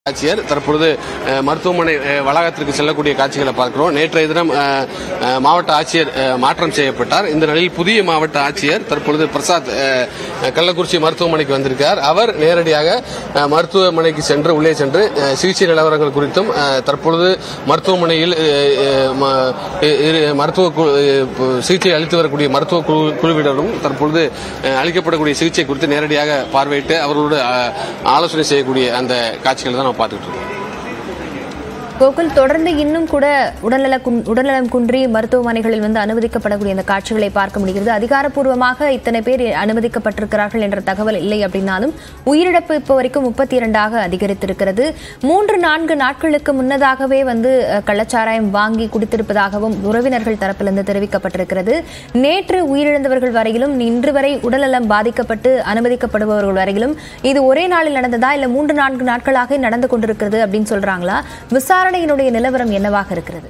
ஆட்சியர் தற்பொழுது அஹ், மருத்துவமனை அஹ், வளாகத்திற்கு செல்லக்கூடிய காட்சிகளை பார்க்கிறோம் நேற்றைய தினம் அஹ், அஹ், மாவட்ட ஆட்சியர் அஹ், மாற்றம் செய்யப்பட்டார் இந்த நிலையில் புதிய மாவட்ட ஆட்சியர் தற்பொழுது பிரசாத் அஹ், கள்ளக்குறிச்சி மருத்துவமனைக்கு வந்திருக்கார் அவர் நேரடியாக அஹ், மருத்துவமனைக்கு சென்று உள்ளே சென்று அஹ், சிகிச்சை நிலவரங்கள் குறித்தும் அஹ், தற்பொழுது மருத்துவமனையில் அஹ், அஹ், ம- இரு- மருத்துவ கு- அஹ், சிகிச்சை அளித்து வரக்கூடிய மருத்துவ குழு- குழுவினரும் தற்பொழுது அஹ், அளிக்கப்படக்கூடிய சிகிச்சை குறித்து நேரடியாக பார்வையிட்டு அவர்களோடு அஹ், ஆலோசனை செய்யக்கூடிய அந்த காட்சிகளை தான் நம்ம பார்த்துட்டு இருக்கோம் கோகுல் தொடர்ந்து இன்னும் கூட உடல்நல குன்- உடல்நலம் குன்றி மருத்துவமனைகளில் வந்து அனுமதிக்கப்படக்கூடிய இந்த காட்சிகளை பார்க்க முடிகிறது அதிகாரப்பூர்வமாக இத்தனை பேர் அனுமதிக்கப்பட்டிருக்கிறார்கள் என்ற தகவல் இல்லை அப்படின்னாலும் உயிரிழப்பு இப்போ வரைக்கும் முப்பத்தி இரண்டாக அதிகரித்திருக்கிறது மூன்று நான்கு நாட்களுக்கு முன்னதாகவே வந்து அஹ், கள்ளச்சாராயம் வாங்கி குடித்திருப்பதாகவும் உறவினர்கள் தரப்பிலிருந்து தெரிவிக்கப்பட்டிருக்கிறது நேற்று உயிரிழந்தவர்கள் வரையிலும் இன்று வரை உடல்நலம் பாதிக்கப்பட்டு அனுமதிக்கப்படுபவர்கள் வரையிலும் இது ஒரே நாளில் நடந்ததா இல்ல மூன்று நான்கு நாட்களாக நடந்து கொண்டிருக்கிறது அப்படின்னு சொல்றாங்களா விசாரணையினுடைய நிலவரம் என்னவாக இருக்கிறது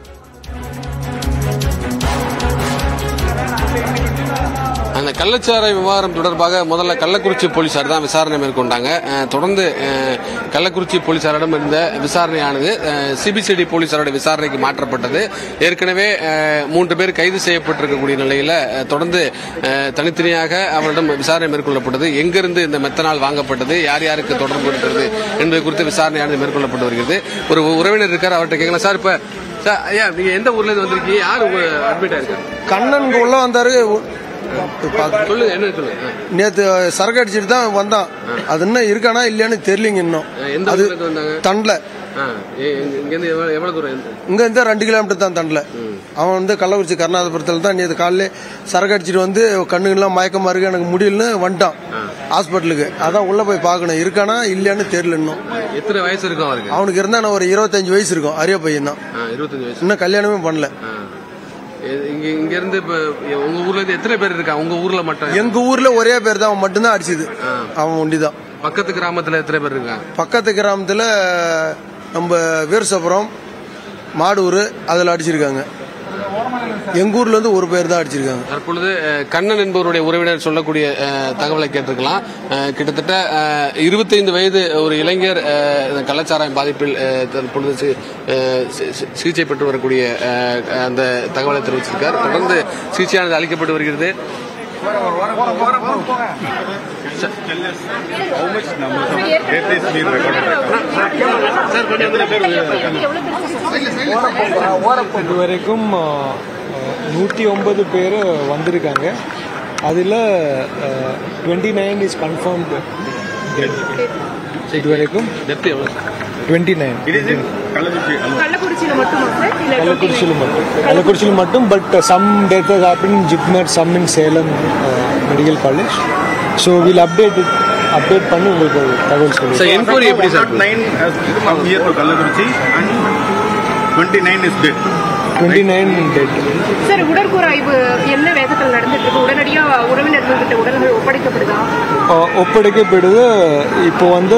அந்த கள்ளச்சாராய விவகாரம் தொடர்பாக முதல்ல கள்ளக்குறிச்சி போலீசார் தான் விசாரணை மேற்கொண்டாங்க அஹ், தொடர்ந்து அஹ், கள்ளக்குறிச்சி போலீசாரிடம் இருந்த விசாரணையானது சிபிசிடி போலீசாரோட விசாரணைக்கு மாற்றப்பட்டது ஏற்கனவே அஹ், மூன்று பேர் கைது செய்யப்பட்டிருக்கக்கூடிய நிலையில அஹ், தொடர்ந்து அஹ், தனித்தனியாக அவரிடம் விசாரணை மேற்கொள்ளப்பட்டது எங்கிருந்து இந்த மெத்தனால் வாங்கப்பட்டது யார் யாருக்கு தொடர்பு இருக்கிறது என்பது குறித்து விசாரணையானது மேற்கொள்ளப்பட்டு வருகிறது ஒரு உறவினர் இருக்கார் அவர்கிட்ட கேட்கலாம் சார் இப்ப சார் ஐயா நீங்க எந்த ஊர்ல இருந்து வந்திருக்கீங்க யார் உங்க அட்மிட் ஆயிருக்காரு கண்ணனுக்கு உள்ள வந்தாரு உ- பாத்து- சொல்லுங்க என்ன சொல்லுங்க நேத்து சரக்கு அடிச்சிட்டு தான் வந்தான் அது இன்னும் இருக்கானா இல்லையான்னு தெரியலங்க இன்னும் அஹ், எந்த அது ஊர்ல இருந்து வந்தாங்க தண்டல ஆ, எ- எங்க- இங்கிருந்து எவ்வளவு எவ்வளவு தூரம் இருந்து? இங்க இருந்து ரெண்டு கிலோமீட்டர் தான் தண்டல அவன் வந்து கள்ளக்குறிச்சி கருணாதபுரத்தில் தான் நேற்று காலையில சரக்கு அடிச்சிட்டு வந்து கண்ணுங்கெல்லாம் மயக்கமா இருக்கு எனக்கு முடியலன்னு வந்துட்டான் ஹாஸ்பிட்டலுக்கு அதான் உள்ள போய் பார்க்கணும் இருக்கானா இல்லையான்னு தெரியல இன்னும் எத்தனை வயசு இருக்கும் அவருக்கு அவனுக்கு இருந்தா நான் ஒரு இருபத்தஞ்சு வயசு இருக்கும் அரிய பையன் தான் ஆ, இருபத்தஞ்சு வயசு இன்னும் கல்யாணமே பண்ணல ஆ. எ- இங்க இங்க இருந்து இப்ப உங்க ஊர்ல இருந்து எத்தனை பேர் இருக்காங்க உங்க ஊர்ல மட்டும் எங்க ஊர்ல ஒரே பேர் தான் அவன் மட்டும்தான் அடிச்சது அவன் ஒண்டிதான் பக்கத்து கிராமத்துல எத்தனை பேர் இருக்காங்க பக்கத்து கிராமத்தில் நம்ம வீரசபுரம் மாடூர் அதில் அடிச்சிருக்காங்க எங்க ஊர்ல இருந்து ஒரு பேர் தான் அடிச்சிருக்காங்க தற்பொழுது அஹ், கண்ணன் என்பவருடைய உறவினர் சொல்லக்கூடிய அஹ், தகவலை கேட்டிருக்கலாம் அஹ், கிட்டத்தட்ட அஹ், 25 வயது ஒரு இளைஞர் அஹ், இந்த கள்ளச்சாராயம் பாதிப்பில் அஹ், தற்பொழுது சி- அஹ், சி- சி- சிகிச்சை பெற்று வரக்கூடிய அஹ், அந்த தகவலை தெரிவிச்சிருக்கார் தொடர்ந்து சிகிச்சையானது அளிக்கப்பட்டு வருகிறது இதுவரைக்கும் நூற்றி ஒன்பது பேர் வந்திருக்காங்க அதில் டுவெண்ட்டி நைன் இஸ் கன்ஃபார்ம்டு இதுவரைக்கும் டெப்த் எவ்வளவு டுவெண்ட்டி நைன் கள்ளக்குறிச்சியில மட்டுமா சார் இல்ல கள்ளக்குறிச்சியில் மட்டும் கள்ளக்குறிச்சியில் மட்டும் but some death happen in JIPMER some in Salem medical college so will update update பண்ணி உங்களுக்கு தகவல் சொல்லுவோம் சார் என்கொயரி எப்படி சார் போகுது? nine has come here to Kallakurichi and 29 is dead. Twenty nine dead sir உடற்கூறாய்வு என்ன வேகத்தில் நடந்துட்டு இருக்கு உடனடியா உறவினர்கள் கிட்ட உடல்கள் ஒப்படைக்கப்படுதா ஒப்படைக்கப்படுது இப்போ வந்து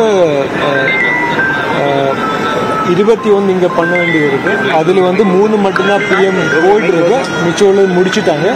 இருபத்தி ஒன்று இங்கே பண்ண வேண்டியது இருக்கு அதில் வந்து மூணு மட்டும்தான் பிஎம் போயிட்டு இருக்கு மிச்சம் உள்ளது முடிச்சுட்டாங்க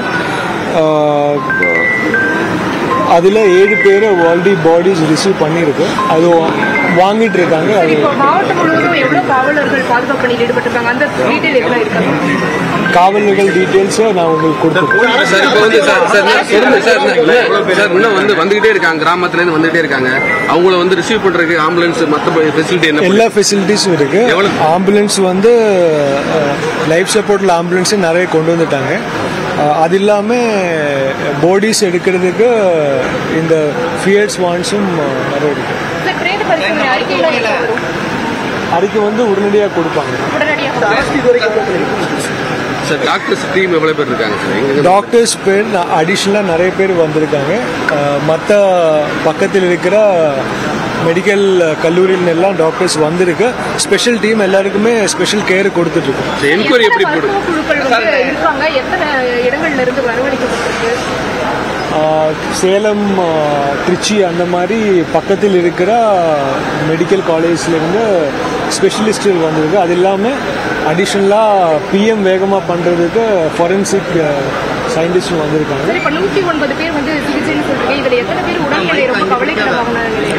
அதில் ஏழு பேர் ஆல்ரெடி பாடிஸ் ரிசீவ் பண்ணியிருக்கு அது வா- வாங்கிட்டு இருக்காங்க அது இப்போ மாவட்டம் முழுவதும் எவ்வளவு காவலர்கள் பாதுகாப்பு பணியில் ஈடுபட்டிருக்காங்க அந்த டீடைல் எல்லாம் இருக்காங்க காவலர்கள் டீட்டெயில்ஸை நான் உங்களுக்கு கொடுத்துருக்கேன் சார் இப்போ வந்து சார் சார் நான் சொல்லுங்க சார் நான் இல்ல, சார் இன்னும் வந்து வந்துகிட்டே இருக்காங்க கிராமத்துல இருந்து வந்துகிட்டே இருக்காங்க அவங்கள வந்து ரிசீவ் பண்றதுக்கு ஆம்புலன்ஸ் மத்த ஃபெசிலிட்டி என்ன எல்லா ஃபெசிலிட்டிஸும் இருக்கு எவ்வளவு? ஆம்புலன்ஸ் வந்து லைஃப் சப்போர்ட்ல ஆம்புலன்ஸ் நிறைய கொண்டு வந்துட்டாங்க அஹ், அது இல்லாமல் பாடிஸ் எடுக்கிறதுக்கு இந்த ஃபியர்ஸ் வான்ஸும் நிறைய இருக்கு சார் பிரேத பரிசோதனை அறிக்கையில என்ன வரும் அதுக்கு வந்து உடனடியாக கொடுப்பாங்க உடனடியாக சார் டாக்டர்ஸ் டீம் எவ்வளவு பேர் இருக்காங்க சார் எங்க டாக்டர்ஸ் பேர் அடிஷ்னலாக நிறைய பேர் வந்திருக்காங்க மற்ற பக்கத்தில் இருக்கிற மெடிக்கல் கல்லூரியில் எல்லாம் டாக்டர்ஸ் வந்திருக்கு ஸ்பெஷல் டீம் எல்லாருக்குமே ஸ்பெஷல் கேர் கொடுத்துட்ருக்கோம் என்கொயரி எப்படி போடுது மருத்துவ குழுக்கள் வந்து இருக்காங்க எத்தனை இடங்கள்ல இருந்து வரவழைக்கப்பட்டிருக்கு ஆஹ் சேலம் ஆஹ் திருச்சி அந்த மாதிரி பக்கத்தில் இருக்கிற மெடிக்கல் காலேஜ்லேருந்து ஸ்பெஷலிஸ்ட் வந்திருக்கு அது இல்லாமல் அடிஷ்னலாக பிஎம் வேகமாக பண்ணுறதுக்கு ஃபாரன்சிக் சயின்டிஸ்டும் வந்திருக்காங்க சரி இப்ப நூத்தி ஒன்பது பேர் வந்து சிகிச்சைன்னு சொல்றீங்க இதுல எத்தனை பேர் உடல்நிலை ரொம்ப கவலைக்கிடமான நிலையில இருக்காங்க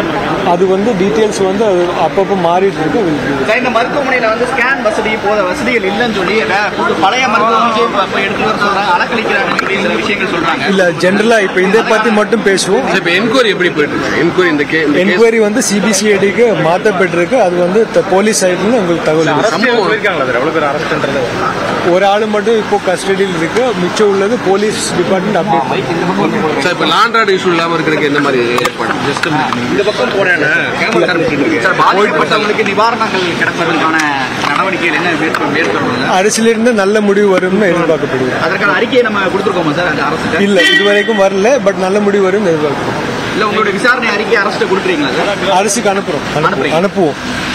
அது வந்து டீட்டெயில்ஸ் வந்து அது அப்பப்போ மாறிட்டு இருக்கு will give it. சார், இந்த மருத்துவமனையில வந்து ஸ்கேன் வசதி போத வசதிகள் இல்லைன்னு சொல்லி வே- புது பழைய மருத்துவமனைக்கு இப்ப- இப்ப எடுத்துட்டு வர சொல்றாங்க அலக்கழிக்கிறாங்கன்னு சொல்லி சில விஷயங்கள் சொல்றாங்க இல்ல ஜென்ரலா இப்போ இதை பத்தி மட்டும் பேசுவோம் சார், இப்ப என்கொயரி எப்படி போயிட்டு இருக்கு என்கொயரி இந்த கே- இந்த case- என்கொயரி வந்து சிபிசிஐடிக்கு மாற்றப்பட்டிருக்கு அது வந்து த- போலீஸ் சைட்ல உங்களுக்கு தகவல் இருக்கு. சம்பவம் ஒரு ஆள் மட்டும் இப்போ கஸ்டடியில் இருக்கு மிச்சம் உள்ளது போலீஸ் டிபார்ட்மெண்ட் அப்டேட் சார் இப்ப லாண்ட் இஷ்யூ இல்லாம இருக்கிறதுக்கு எந்த மாதிரி ஏற்பாடு ஜஸ்ட் இந்த பக்கம் போறேன் சார் பாதிக்கப்பட்டவங்களுக்கு நிவாரணங்கள் கிடைப்பதற்கான நடவடிக்கைகள் என்ன மேற்கொள்ள மேற்கொள்ளுங்க அரசிலிருந்து நல்ல முடிவு வரும்னு எதிர்பார்க்கப்படுது அதற்கான அறிக்கையை நம்ம கொடுத்துருக்கோமா சார் அந்த அரசுக்கு இல்ல இது வரைக்கும் வரல பட் நல்ல முடிவு வரும்னு எதிர்பார்க்கிறோம் இல்ல உங்களுடைய விசாரணை அறிக்கை அரசு கொடுக்குறீங்களா சார் அரசுக்கு அனுப்புறோம் அனுப்புறோம். அனுப்புறீங்க. அனுப்புவோம்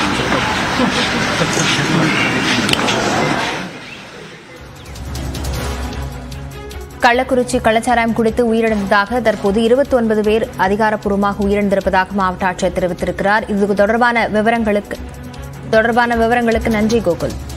கள்ளக்குறிச்சி கள்ளச்சாராயம் குடித்து உயிரிழந்ததாக தற்போது இருபத்தி ஒன்பது பேர் அதிகாரப்பூர்வமாக உயிரிழந்திருப்பதாக மாவட்ட ஆட்சியர் தெரிவித்திருக்கிறார் இது தொடர்பான விவரங்களுக்கு தொடர்பான விவரங்களுக்கு நன்றி கோகுல்